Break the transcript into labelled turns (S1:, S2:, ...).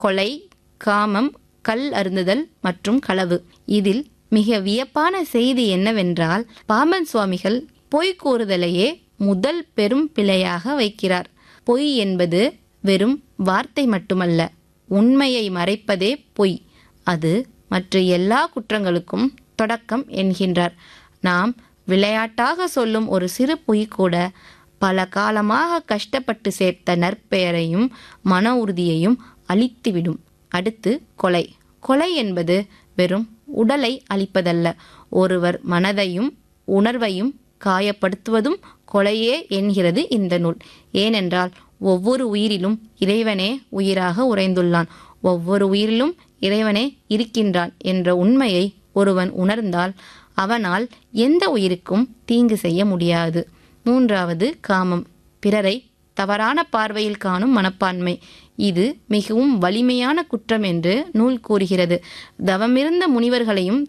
S1: கொலை காமம் கல் அருந்துதல் மற்றும் களவு இதில் மிக வியப்பான செய்தி என்னவென்றால் பாம்பன் சுவாமிகள் பொய் கூறுதலையே முதல் பெரும் பிழையாக வைக்கிறார் பொய் என்பது வெறும் வார்த்தை மட்டுமல்ல உண்மையை மறைப்பதே பொய் அது மற்ற எல்லா குற்றங்களுக்கும் தொடக்கம் என்கின்றார் நாம் விளையாட்டாக சொல்லும் ஒரு சிறு பொய் கூட பல காலமாக கஷ்டப்பட்டு சேர்த்த நற்பெயரையும் மன உறுதியையும் அழித்துவிடும் அடுத்து கொலை கொலை என்பது வெறும் உடலை அழிப்பதல்ல ஒருவர் மனதையும் உணர்வையும் காயப்படுத்துவதும் கொலையே என்கிறது இந்த நூல் ஏனென்றால் ஒவ்வொரு உயிரிலும் இறைவனே உயிராக உறைந்துள்ளான் ஒவ்வொரு உயிரிலும் இறைவனே இருக்கின்றான் என்ற உண்மையை ஒருவன் உணர்ந்தால் அவனால் எந்த உயிருக்கும் தீங்கு செய்ய முடியாது மூன்றாவது காமம் பிறரை தவறான பார்வையில் காணும் மனப்பான்மை இது மிகவும் வலிமையான குற்றம் என்று நூல் கூறுகிறது தவமிருந்த முனிவர்களையும்